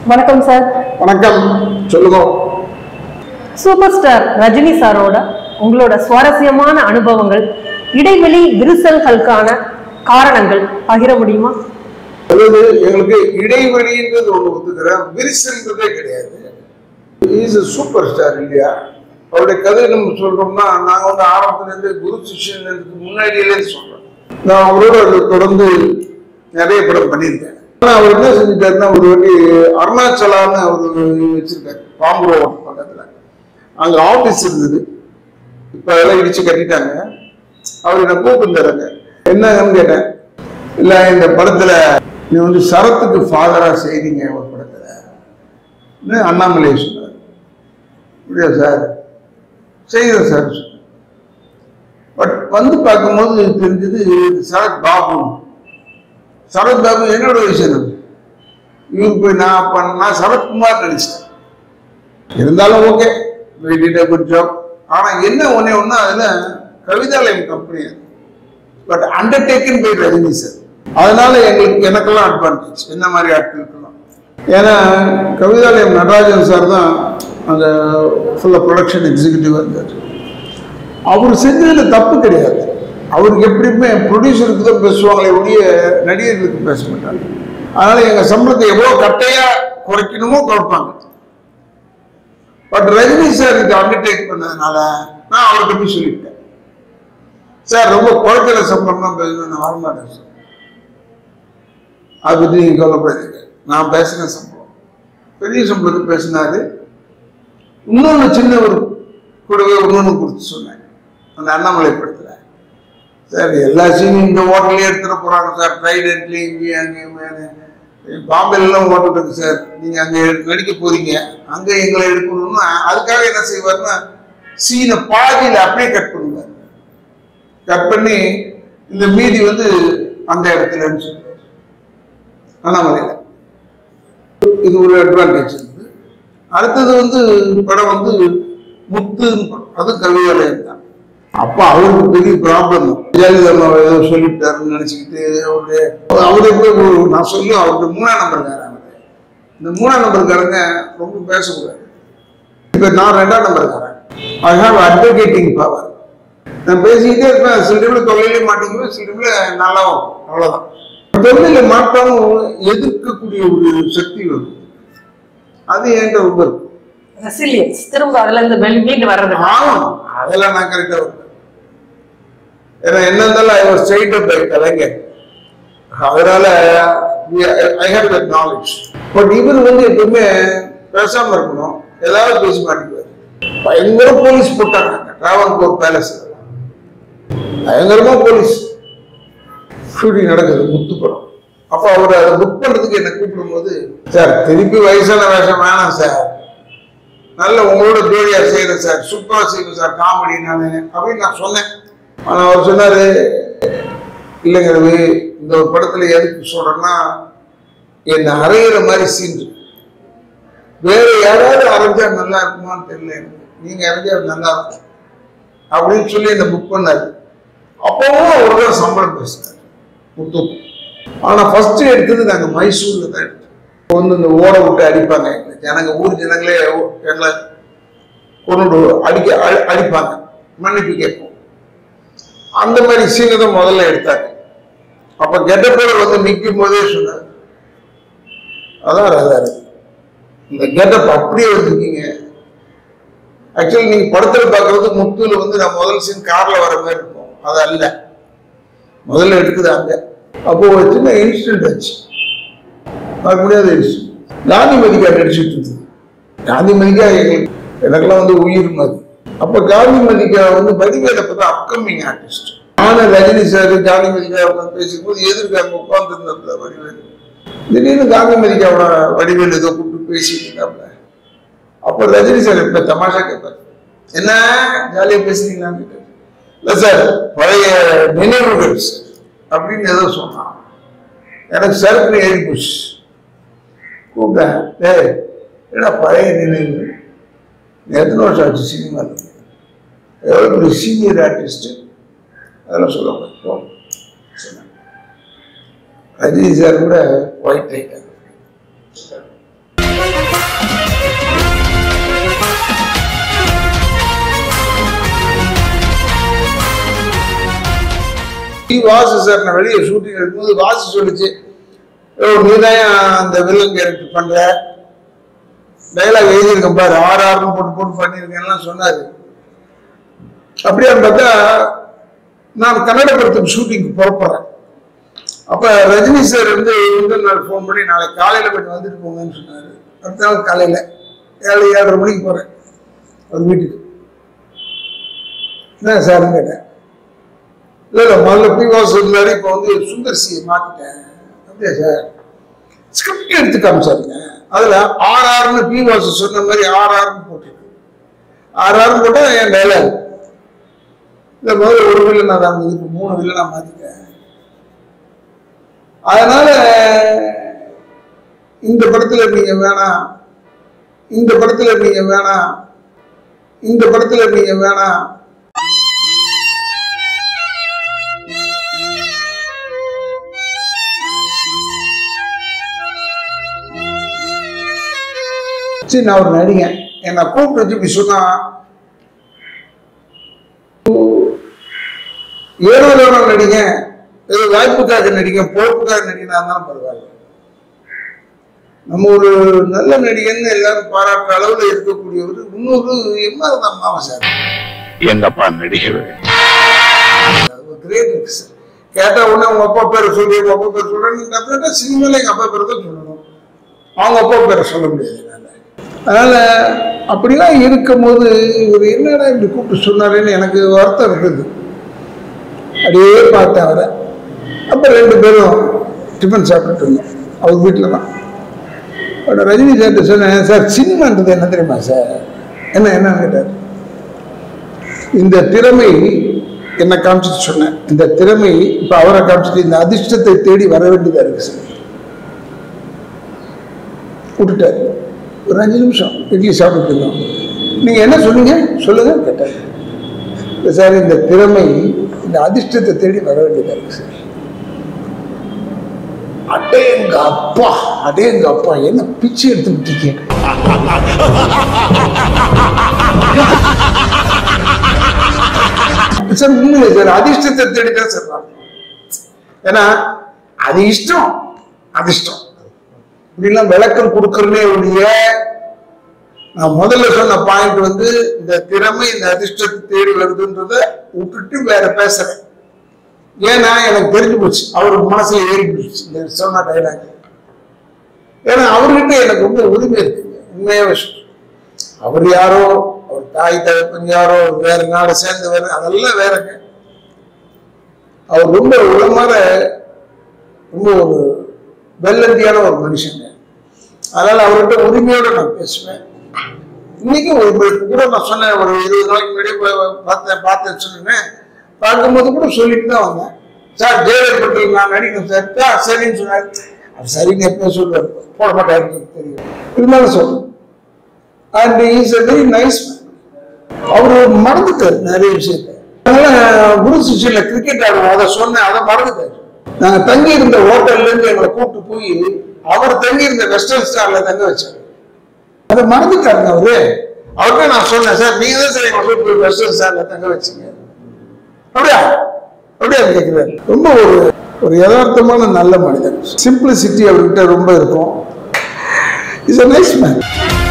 வணக்கம் சார் வணக்கம் சொல்லுங்க சூப்பர் ஸ்டார் ரஜினி சாரோட உங்களோட சுவாரஸ்யமான அனுபவங்கள் இடைவெளி விரிசல்களுக்கான காரணங்கள் பகிர முடியுமா அதாவது எங்களுக்கு இடைவெளின்றது ஒண்ணு ஒத்துக்கிறேன் விரிசல்ன்றதே கிடையாது இஸ் சூப்பர் ஸ்டார் இல்லையா அவருடைய கதை நம்ம சொல்றோம்னா நாங்க வந்து ஆரம்பத்துல இருந்து குரு சிஷ்யன் முன்னாடியிலே சொல்றோம் நான் அவரோட அது தொடர்ந்து நிறைய படம் பண்ணியிருக்கேன் ஆனா அவர் என்ன செஞ்சுட்டாருன்னா ஒரு வாட்டி அருணாச்சலான்னு அவர் வச்சிருக்காரு பாம்புரோவன் பக்கத்துல அங்க ஆபீஸ் இருந்தது இப்ப அதெல்லாம் இடிச்சு கட்டிட்டாங்க அவர் என்ன கூப்பிட்டுறாங்க என்னங்கன்னு கேட்டேன் இல்ல இந்த படத்துல நீ வந்து சரத்துக்கு ஃபாதரா செய்றீங்க ஒரு படத்துல ன்னு அண்ணாமலை சொன்னார் அப்படியா சார் செய்கிறேன் சார் பட் வந்து பார்க்கும்போது தெரிஞ்சது இது சரத் பாபு சரத் பாபு என்னோட வயசு எனக்கு இவருக்கு போய் நான் அப்ப நான் சரத்குமார் நினைச்சிட்டேன் இருந்தாலும் ஓகே வெளியிட்ட குட் ஜாப் ஆனா என்ன ஒண்ணே ஒண்ணு அதுல Kavithalayam company but undertaken by Rajini sir அதனால எங்களுக்கு எனக்கெல்லாம் அட்வான்டேஜ் என்ன மாதிரி ஆட்களுக்கெல்லாம் ஏன்னா கவிதாலயம் நடராஜன் சார் தான் அந்த ஃபுல்லாக ப்ரொடக்ஷன் எக்ஸிக்யூட்டிவ் இருந்தார் அவர் செஞ்சதுல தப்பு கிடையாது அவருக்கு எப்படியுமே ப்ரொடியூசருக்கு தான் பேசுவாங்களே ஒழிய நடிகர்களுக்கு பேச மாட்டாங்க அதனால எங்க சம்பளத்தை எவ்வளோ கட்டையா குறைக்கணுமோ குறைப்பாங்க பட் ரஜினி சார் இதை அண்டர்டேக் பண்ணதுனால நான் அவர்கிட்ட போய் சொல்லிட்டேன் சார் ரொம்ப குறைக்கிற சம்பளம் தான் பேசணும் நான் வரமாட்டேன் சார் அதை பற்றி நீங்கள் கவலைப்படாதீங்க நான் பேசுகிற சம்பளம் பெரிய சம்பளத்தை பேசினாரு இன்னொன்று சின்ன ஒரு கூடவே இன்னொன்று கொடுத்து சொன்னேன் அந்த அண்ணாமலை படத்தில் சார் எல்லா சீனும் இந்த ஹோட்டல்லே எடுத்துட போகிறாங்க சார் ட்ரைடென்ட்லேயும் இங்கேயும் அங்கேயும் பாம்பேலாம் ஹோட்டல் இருக்கு சார் நீங்கள் அங்கே நடிக்க போறீங்க அங்கே எங்களை எடுக்கணும்னா அதுக்காக என்ன செய்வார்னா சீனை பாதியில் அப்படியே கட் பண்ணுவார் கட் பண்ணி இந்த மீதி வந்து அந்த இடத்துலன்னு சொல்லுவார் அண்ணாமலையில் இது ஒரு அட்வான்டேஜ் இருக்குது அடுத்தது வந்து படம் வந்து முத்துன்னு படம் அது கவிதாலயம் தான் அப்போ அவருக்கு பெரிய ப்ராப்ளம் ஜெயலலிதா அம்மா ஏதோ சொல்லிவிட்டாருன்னு நினச்சிக்கிட்டு அவரு அவரு போய் ஒரு- நான் சொல்லி அவருக்கு மூணாம் நம்பருக்காரங்க இந்த மூணாம் நம்பருக்காரங்க ரொம்ப பேசக்கூடாது இப்போ நான் ரெண்டாம் நம்பருக்காரன் ஐ ஹாவ் அட்வொகேட்டிங் பவர் நான் பேசிக்கிட்டே இருப்பேன் சில டைம்ல தொழிலே மாட்டேங்குவேன் சில டைம்ல நல்லாவும் அவ்வளவுதான் தொழில மாட்டாலும் எதிர்க்கக்கூடிய ஒரு சக்தி வரும் அது என்கிட்ட ரொம்ப இருக்கு ரெசிலியன்ஸ் திரும்ப அதுல இருந்து வெளி- மீண்டு வர்றது ஆமாம் அதெல்லாம் நான் கரெக்டா வருவேன் ஏன்னா என்ன இருந்தாலும் I was straight up Kalaignar அதனால I have that knowledge but இவர் வந்து எப்பவுமே பேசாம இருக்கணும் ஏதாவது பேச மாட்டேங்குவார் பயங்கர போலீஸ் போட்டாங்க டிராவன்கோர் பேலஸ் பயங்கரமா போலீஸ் ஷூட்டிங் நடக்குது முத்து படம் அப்போ அவர் அதை புக் பண்றதுக்கு என்ன கூப்பிடும்போது சார் திருப்பி வயசான வேஷம் வேணாம் சார் நல்ல உங்களோட ஜோடியா செய்யறேன் சார் சூப்பரா செய்வேன் சார் காமெடி நான் அப்படின்னு நான் சொன்னேன் ஆனா அவர் சொன்னாரு இல்லைங்க ரவி இந்த ஒரு படத்துல எதுக்கு சொல்றேன்னா என்னை அரைகிற மாதிரி சீன் இருக்கு. வேற யாராவது அரைஞ்சா நல்லா இருக்குமான்னு தெரியல எனக்கு நீங்க அரைஞ்சா நல்லா இருக்கும் அப்படின்னு சொல்லி என்னை புக் பண்ணாரு அப்பவும் அவர் தான் சம்பளம் பேசினார் முத்து ஆனா ஃபர்ஸ்ட் எடுத்தது நாங்க மைசூர்ல தான் எடுத்தோம் இப்போ வந்து இந்த ஓட விட்டு அடிப்பாங்க எங்களை ஜனங்க ஊர் ஜனங்களே எங்களை கொண்டு அடிக்க அடி- அடிப்பாங்க மன்னிப்பு கேட்போம் அந்த மாதிரி சீனை தான் முதல்ல எடுத்தாங்க அப்ப கெட்டப்போட வந்து நிற்கும் போதே சொன்னார் அதான் ராதாரு இந்த கெட்டப் அப்படியே வச்சிருக்கீங்க ஆக்சுவலி நீங்க படத்துல பார்க்கறது முத்துல வந்து நான் முதல் சீன் கார்ல வர மாதிரி இருக்கும் அது அல்ல முதல்ல எடுக்குது அங்க அப்போ ஒரு சின்ன இன்சிடென்ட் ஆச்சு பார்க்க முடியாத இன்சிடென்ட் காந்திமதிக்கா நடிச்சிட்டு இருந்தது காந்திமதிக்கா எங்களுக்கு எனக்கெல்லாம் வந்து உயிர் மாதிரி அப்ப காந்திமதிக்கா வந்து வடிவேல பார்த்தா அப்கமிங் ஆர்டிஸ்ட் நானும் ரஜினி சார் காந்திமதிக்கா உட்காந்து பேசிக்கும்போது எதிர்க்க அங்க உட்கார்ந்து இருந்ததுல வடிவேல் திடீர்னு காந்திமதிக்காவோட வடிவேல் ஏதோ கூப்பிட்டு பேசிட்டு இருக்காப்ல அப்போ ரஜினி சார் இப்ப தமாஷா கேட்பார் என்ன ஜாலியா பேசுறீங்களான்னு கேட்டாரு. இல்ல சார் பழைய நினைவுகள் சார் அப்படின்னு ஏதோ சொன்னான் எனக்கு சருக்கு ஏறி போச்சு கூப்பிட்டேன் டேய் என்னடா பழைய நினைவு எத்தனை வருஷம் ஆச்சு சினிமாவில் எவ்வளோ பெரிய சீனியர் ஆர்டிஸ்ட் அதெல்லாம் சொல்ல மாட்டோம் சொன்னேன் ரஜினி சார் கூட ஒயிட் ஆயிட்டாங்க டி வாசு சார் நான் வெளியே ஷூட்டிங் எடுக்கும்போது வாசு சொல்லிச்சு ஓ நீ தான் அந்த வில்லன் கேரக்டர் பண்ற டைலாக் எழுதியிருக்கேன் பாரு ஆறு ஆறுன்னு போட்டு போட்டு பண்ணியிருக்கேன்லாம் சொன்னாரு அப்படியே பார்த்தா நான் கன்னட படத்துக்கு ஷூட்டிங்க்கு புறப்படுறேன் அப்ப ரஜினி சார் வந்து முந்தின நாள் ஃபோன் பண்ணி நாளைக்கு காலையில கொஞ்சம் வந்துட்டு போங்கன்னு சொன்னாரு அடுத்த நாள் காலையில ஏழு ஏழரை மணிக்கு போறேன் ஒரு வீட்டுக்கு என்ன சார்னு கேட்டேன் இல்லை இல்லை முதல்ல பி வாசு இருந்தாரு இப்போ வந்து சுந்தர் சியை மாத்திட்டேன் அப்படியா சார் ஸ்கிரிப்ட் எடுத்து காமிச்சாருங்க அதுல ஆர் ஆர்னு பி வாசு சொன்ன மாதிரி ஆர் ஆர்னு போட்டிருக்கு ஆர் ஆர்னு போட்டா என் டைலாக் இந்த முதல்ல ஒரு வில்லன் நான் இருந்தது இப்போ மூணு வில்லனா மாத்திட்டேன் அதனால இந்த படத்துல நீங்க வேணாம் இந்த படத்துல நீங்க வேணாம் இந்த படத்துல நீங்க வேணாம் சரி நான் ஒரு நடிகன் என்னை கூப்பிட்டு வச்சு இப்படி சொன்னா ஏழோ ஏழோ நடிகன் ஏதோ வாய்ப்புக்காக நடிகன் பொறுப்புக்காக நடிகனா இருந்தாலும் பரவாயில்ல நம்ம ஒரு நல்ல நடிகன் எல்லாரும் பாராட்டுற அளவுல இருக்கக்கூடியவர் இன்னொரு எம்ஆர் தான் மாமா சார் எங்கப்பா நடிகர் கிரேட் சார் கேட்டா உடனே உங்க அப்பா பேரை சொல்லி உங்க அப்பா பேர் சொல்றேன்னு டெஃபினட்டா சினிமால எங்க அப்பா பேரை தான் சொல்லணும் அவங்க அப்பா பேரை சொல்ல முடியாது என்னால அதனால அப்படிலாம் இருக்கும்போது இவர் என்னடா இப்படி கூப்பிட்டு சொன்னாருன்னு எனக்கு வருத்தம் இருந்தது அப்படியே பார்த்தேன் அவரை அப்போ ரெண்டு பேரும் டிஃபன் சாப்பிட்டுட்டு இருந்தோம் அவர் வீட்டில் தான் அப்ப ரஜினி சார்கிட்ட சொன்னேன் சார் சினிமான்றது என்ன தெரியுமா சார் என்ன என்ன கேட்டார் இந்த திறமை என்ன காமிச்சிட்டு சொன்னேன் இந்த திறமை இப்ப அவரை காமிச்சிட்டு இந்த அதிர்ஷ்டத்தை தேடி வர வேண்டியதா இருக்கு சார் விட்டுட்டார் ஒரு அஞ்சு நிமிஷம் இட்லி சாப்பிட்டு இருந்தோம் நீங்க என்ன சொன்னீங்க சொல்லுங்க கேட்டார் இல்ல சார் இந்த திறமை இந்த அதிர்ஷ்டத்தை தேடி வர வேண்டியதா இருக்கு சார் அடே எங்க அப்பா அடே எங்க அப்பா என்ன பிச்சை எடுத்து விட்டீங்க சார் உண்மையிலே சார் அதிர்ஷ்டத்தை தேடிதான் சார் வரணும். ஏன்னா அது இஷ்டம் அதிர்ஷ்டம் இப்படிலாம் விளக்கம் கொடுக்கறனே ஒழிய நான் முதல்ல சொன்ன பாயிண்ட் வந்து இந்த திறமை இந்த அதிர்ஷ்டத்தை தேடி வருதுன்றத விட்டுட்டு வேற பேசுறேன் ஏன்னா எனக்கு தெரிஞ்சு போச்சு அவருக்கு மனசுல ஏறி போச்சு இந்த சொன்ன டைலாக் ஏன்னா அவர்கிட்ட எனக்கு ரொம்ப உரிமை இருக்குங்க உண்மையா விஷயம் அவர் யாரோ அவர் தாய் தகப்பன் யாரோ அவர் வேற நாடு சேர்ந்தவர் அதெல்லாம் வேறங்க அவர் ரொம்ப உளமாற ரொம்ப ஒரு வெள்ளந்தியான ஒரு மனுஷங்க அதனால அவர்கிட்ட உரிமையோட நான் பேசுவேன் இன்னைக்கு ஒரு இப்ப கூட நான் சொன்னேன் ஒரு இருபது நாளைக்கு முன்னாடி போய் பார்த்தேன் பார்த்தேன்னு சொன்னேன் பார்க்கும்போது கூட சொல்லிட்டு தான் வந்தேன் சார் ஜெயலலிதா பட்டியல் நான் நடிக்கணும் சார் "ஆ, சரின்னு சொன்னார் அவர் சரின்னு எப்போ சொல்லுவார் போட மாட்டாரு எனக்கு தெரியும் இருந்தாலும் சொல்றேன் and is a very nice அவரு மறந்துட்டார் நிறைய விஷயத்த அதனால குரு சிஷியில கிரிக்கெட் ஆடுவோம் அதை சொன்னேன் அதை மறந்துட்டாரு நாங்க தங்கி இருந்த ஹோட்டல்ல இருந்து எங்களை கூப்பிட்டு போய் அவர் தங்கி இருந்த வெஸ்டர்ன் ஸ்டார்ல தங்க வச்சாரு அதை மறந்துட்டாருங்க அவரு அவர்கிட்ட நான் சொன்னேன் சார் நீங்க தான் சார் எங்களை கூப்பிட்டு போய் வெஸ்டர்ன் ஸ்டார்ல தங்க வச்சீங்க அப்படியா அப்படியா கேட்கிறாரு ரொம்ப ஒரு ஒரு யதார்த்தமான நல்ல மனிதன் சிம்பிளிசிட்டி அவர்கிட்ட ரொம்ப இருக்கும் இஸ் a நைஸ் மேன்